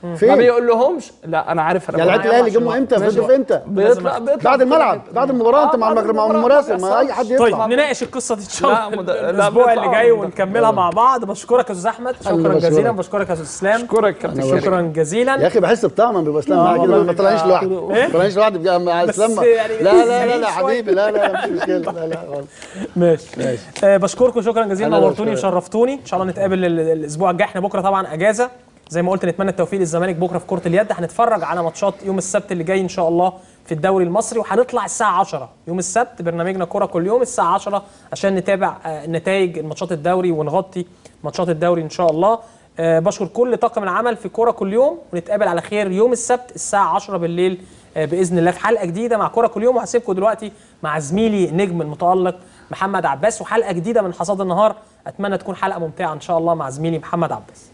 ما فين؟ بيقول لهمش لا انا عارف انا يعني بقول لعيبه الاهلي عشان جابوا امتى؟ ماشي. فاتوا في امتى؟ بيطلع بيطلع بعد الملعب بعد المباراه انت آه، مع بعد المغرب مع المباراة المراسل ما ما اي حد بيحصلش. طيب يطلع نناقش القصه دي ان شاء لا، الله مد- لا، الاسبوع اللي بيطلع جاي مد- ونكملها مع بعض بشكرك يا استاذ احمد أنا شكرا بشكرك. جزيلا بشكرك يا استاذ اسلام اشكرك كابتن أنا شكرا شكرا جزيلا يا اخي بحس بطعم لما بيبقى اسلام معايا كده والله ما طلعنيش لوحدي إيه؟ ما طلعنيش لوحدي بقى مع بس اسلام يعني لا لا لا زعيم لا شوية. حبيبي لا لا لا مش مشكله لا لا خالص. ماشي ماشي. آه بشكركم شكرا جزيلا أنا نورتوني بشكرك. وشرفتوني ان شاء الله نتقابل ال- الاسبوع الجاي احنا بكره طبعا اجازه زي ما قلت نتمنى التوفيق للزمالك بكره في كره اليد هنتفرج على ماتشات يوم السبت اللي جاي ان شاء الله في الدوري المصري وهنطلع الساعه 10 يوم السبت برنامجنا كوره كل يوم الساعه 10 عشان نتابع آه، نتائج ماتشات الدوري ونغطي ماتشات الدوري ان شاء الله آه، بشكر كل طاقم العمل في كوره كل يوم ونتقابل على خير يوم السبت الساعه 10 بالليل آه، باذن الله في حلقه جديده مع كوره كل يوم وهسيبكم دلوقتي مع زميلي نجم المتالق محمد عباس وحلقه جديده من حصاد النهار اتمنى تكون حلقه ممتعه ان شاء الله مع زميلي محمد عباس